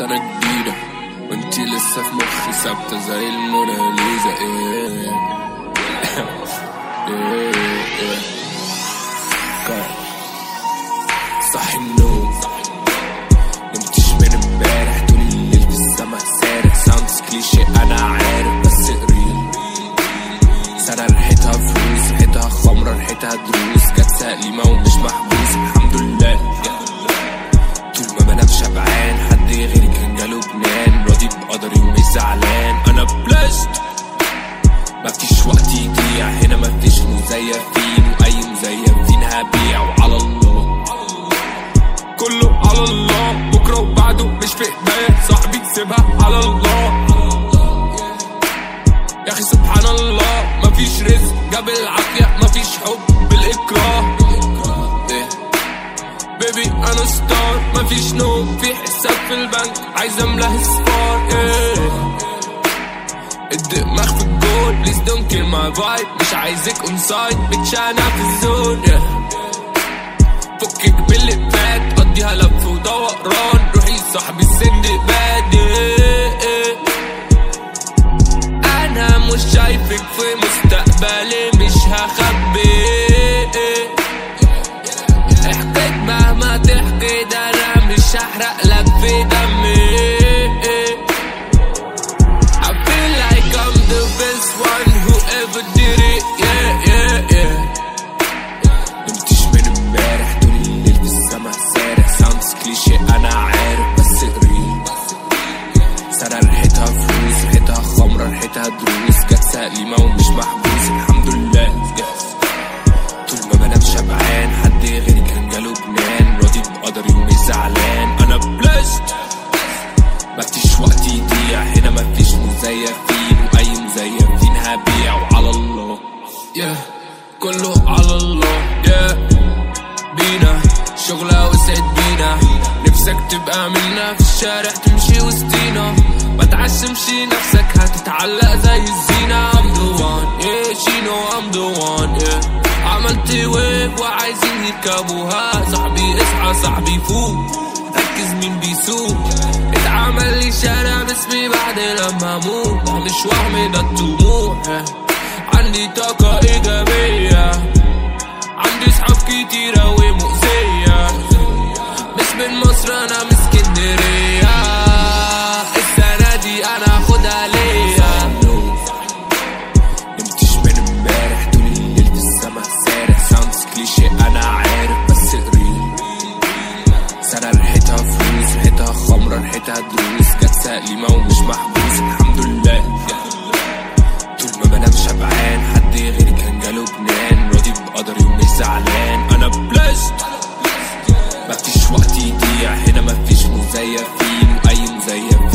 سنة جديدة وانتي لسه في مخي ثابتة زي الموناليزا ايه ايه ايه كار. صحي النوم نمتش من امبارح طول الليل في السما سارح ساوندز كليشيه انا عارف بس قريب سنة ريحتها فلوس ريحتها خمرة ريحتها دروس جت سقليمة ومش محبوس الحمد لله طول ما بنام شبعان حد غيري كان جاله جنان راضي بقدري ومش زعلان انا بلشت مفيش وقت يضيع هنا مفيش مزيفين واي مزيفين هبيع وعلى الله كله على الله بكره وبعده مش في ايديا صاحبي سيبها على الله يا اخي سبحان الله مفيش رزق جاب العافيه مفيش حب بالاكراه إيه. بيبي انا ستار مفيش نوم في حساب في البنك عايز املاه صفار إيه. الدماغ في الجول بليز دونت كيل ماي فايب مش عايزك اون سايد بتشانع في الزون yeah. فكك باللي فات قضيها لف ودوران روحي صاحبي السند بادي انا مش شايفك في مستقبلي مش هخبي احكيت مهما تحكي ده انا مش هحرق لك في دمي I feel like I'm the best one who ever did it yeah yeah yeah نمتش من امبارح طول الليل في السما سارح ساوندز كليشيه انا عارف بس قريب سنة ريحتها فلوس ريحتها خمرة ريحتها دروس جت سقليمة ومش محبوس الحمد لله yes. طول ما بنام شبعان حد غيري كان جاله جنان راضي بقدري ومش زعلان انا بلشت مفيش وقت يضيع هنا مفيش مزيفين واي مزيفين هبيع وعلى الله yeah. كله على الله yeah. بينا شغلة وسعد بينا نفسك تبقى منا في الشارع تمشي وسطينا ما تعشمش نفسك هتتعلق زي الزينة I'm the one yeah she know I'm the one yeah عملت ويب وعايزين يركبوها صاحبي اصحى صاحبي فوق ركز مين بيسوق اتعمل لي شارع باسمي بعد لما اموت ده مش وهم ده الطموح عندي طاقة إيجابية عندي صحاب كتيرة ومؤذية مش من مصر أنا من اسكندرية السنة دي أنا هاخدها ليا نمتش من امبارح طول الليل في السما سارح ساوندز كليشيه أنا عارف بس قريب سنة ريحتها فلوس ريحتها خمرة ريحتها دروس جت سقليمة ومش محبوس الحمد لله طول ما بنام شبعان حد غيري كان جاله جنان راضي بقدري ومش زعلان انا بلشت مفيش وقت يضيع هنا مفيش مزيفين واي مزيف